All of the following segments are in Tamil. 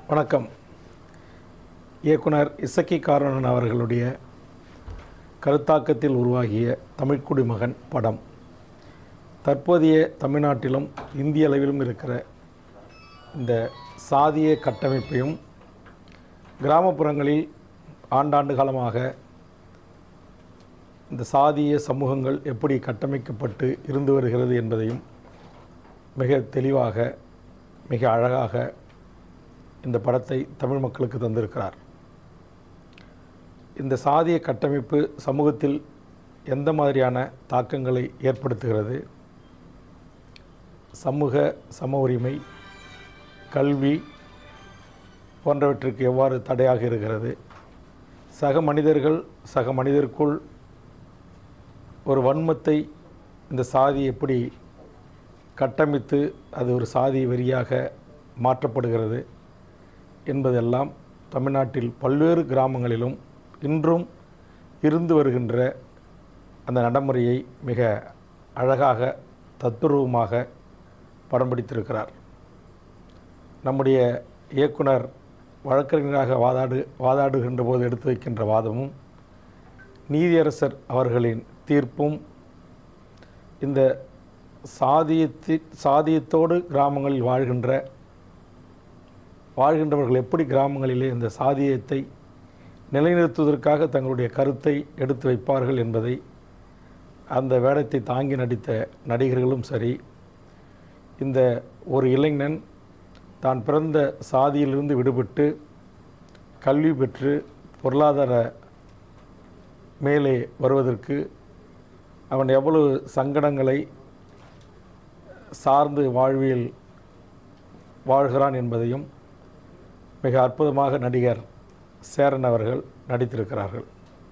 வணக்கம் இயக்குனர் இசக்கி காரணன் அவர்களுடைய கருத்தாக்கத்தில் உருவாகிய தமிழ்க்குடி மகன் படம் தற்போதைய தமிழ்நாட்டிலும் இந்திய அளவிலும் இருக்கிற இந்த சாதிய கட்டமைப்பையும் கிராமப்புறங்களில் ஆண்டாண்டு காலமாக இந்த சாதிய சமூகங்கள் எப்படி கட்டமைக்கப்பட்டு இருந்து வருகிறது என்பதையும் மிக தெளிவாக மிக அழகாக இந்த படத்தை தமிழ் மக்களுக்கு தந்திருக்கிறார் இந்த சாதிய கட்டமைப்பு சமூகத்தில் எந்த மாதிரியான தாக்கங்களை ஏற்படுத்துகிறது சமூக சம உரிமை கல்வி போன்றவற்றிற்கு எவ்வாறு தடையாக இருக்கிறது சக மனிதர்கள் சக மனிதருக்குள் ஒரு வன்மத்தை இந்த சாதி எப்படி கட்டமைத்து அது ஒரு சாதி வெறியாக மாற்றப்படுகிறது என்பதெல்லாம் தமிழ்நாட்டில் பல்வேறு கிராமங்களிலும் இன்றும் இருந்து வருகின்ற அந்த நடைமுறையை மிக அழகாக தத்துரூபமாக படம் பிடித்திருக்கிறார் நம்முடைய இயக்குனர் வழக்கறிஞராக வாதாடு வாதாடுகின்ற போது எடுத்து வைக்கின்ற வாதமும் நீதியரசர் அவர்களின் தீர்ப்பும் இந்த சாதியத்தி சாதியத்தோடு கிராமங்களில் வாழ்கின்ற வாழ்கின்றவர்கள் எப்படி கிராமங்களிலே இந்த சாதியத்தை நிலைநிறுத்துவதற்காக தங்களுடைய கருத்தை எடுத்து வைப்பார்கள் என்பதை அந்த வேடத்தை தாங்கி நடித்த நடிகர்களும் சரி இந்த ஒரு இளைஞன் தான் பிறந்த சாதியிலிருந்து விடுபட்டு கல்வி பெற்று பொருளாதார மேலே வருவதற்கு அவன் எவ்வளவு சங்கடங்களை சார்ந்து வாழ்வியல் வாழ்கிறான் என்பதையும் மிக அற்புதமாக நடிகர் சேரன் அவர்கள் நடித்திருக்கிறார்கள்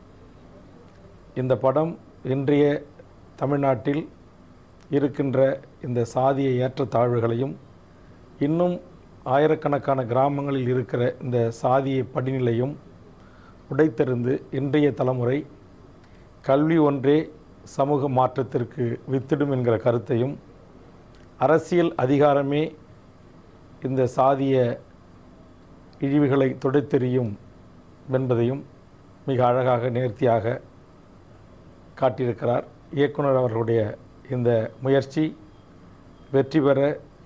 இந்த படம் இன்றைய தமிழ்நாட்டில் இருக்கின்ற இந்த சாதிய ஏற்றத்தாழ்வுகளையும் இன்னும் ஆயிரக்கணக்கான கிராமங்களில் இருக்கிற இந்த சாதிய படிநிலையும் உடைத்தெறிந்து இன்றைய தலைமுறை கல்வி ஒன்றே சமூக மாற்றத்திற்கு வித்திடும் என்கிற கருத்தையும் அரசியல் அதிகாரமே இந்த சாதிய இழிவுகளை துடைத்தெறியும் என்பதையும் மிக அழகாக நேர்த்தியாக காட்டியிருக்கிறார் இயக்குனர் அவர்களுடைய இந்த முயற்சி வெற்றி பெற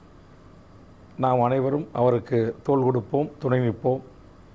நாம் அனைவரும் அவருக்கு தோள் கொடுப்போம் துணை நிற்போம்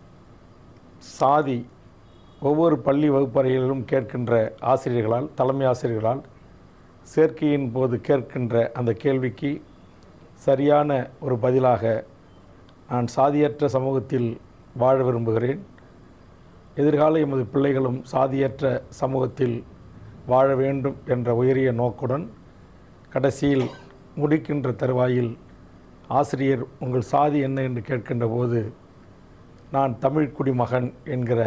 சாதி ஒவ்வொரு பள்ளி வகுப்பறைகளிலும் கேட்கின்ற ஆசிரியர்களால் தலைமை ஆசிரியர்களால் சேர்க்கையின் போது கேட்கின்ற அந்த கேள்விக்கு சரியான ஒரு பதிலாக நான் சாதியற்ற சமூகத்தில் வாழ விரும்புகிறேன் எதிர்கால எமது பிள்ளைகளும் சாதியற்ற சமூகத்தில் வாழ வேண்டும் என்ற உயரிய நோக்குடன் கடைசியில் முடிக்கின்ற தருவாயில் ஆசிரியர் உங்கள் சாதி என்ன என்று கேட்கின்ற போது நான் தமிழ் குடிமகன் என்கிற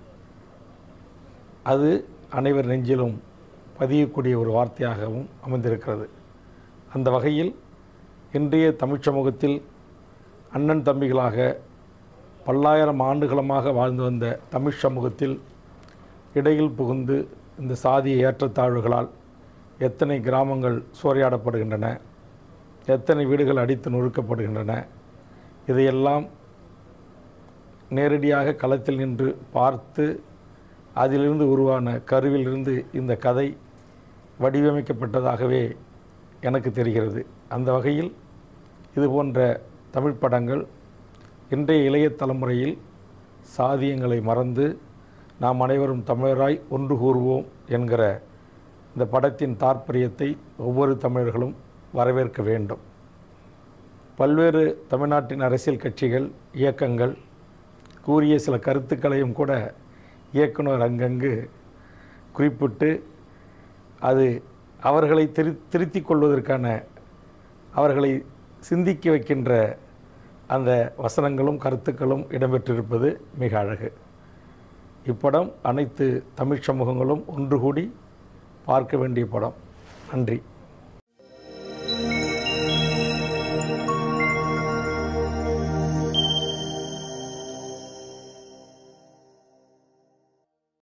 அது அனைவர் நெஞ்சிலும் பதியக்கூடிய ஒரு வார்த்தையாகவும் அமைந்திருக்கிறது அந்த வகையில் இன்றைய தமிழ் சமூகத்தில் அண்ணன் தம்பிகளாக பல்லாயிரம் ஆண்டுகளமாக வாழ்ந்து வந்த தமிழ் சமூகத்தில் இடையில் புகுந்து இந்த சாதிய ஏற்றத்தாழ்வுகளால் எத்தனை கிராமங்கள் சூறையாடப்படுகின்றன எத்தனை வீடுகள் அடித்து நொறுக்கப்படுகின்றன இதையெல்லாம் நேரடியாக களத்தில் நின்று பார்த்து அதிலிருந்து உருவான கருவிலிருந்து இந்த கதை வடிவமைக்கப்பட்டதாகவே எனக்கு தெரிகிறது அந்த வகையில் இது போன்ற தமிழ் படங்கள் இன்றைய இளைய தலைமுறையில் சாதியங்களை மறந்து நாம் அனைவரும் தமிழராய் ஒன்று கூறுவோம் என்கிற இந்த படத்தின் தாற்பயத்தை ஒவ்வொரு தமிழர்களும் வரவேற்க வேண்டும் பல்வேறு தமிழ்நாட்டின் அரசியல் கட்சிகள் இயக்கங்கள் கூறிய சில கருத்துக்களையும் கூட இயக்குனர் அங்கங்கு குறிப்பிட்டு அது அவர்களை திரு திருத்திக் கொள்வதற்கான அவர்களை சிந்திக்க வைக்கின்ற அந்த வசனங்களும் கருத்துக்களும் இடம்பெற்றிருப்பது மிக அழகு இப்படம் அனைத்து தமிழ் சமூகங்களும் ஒன்று கூடி பார்க்க வேண்டிய படம் நன்றி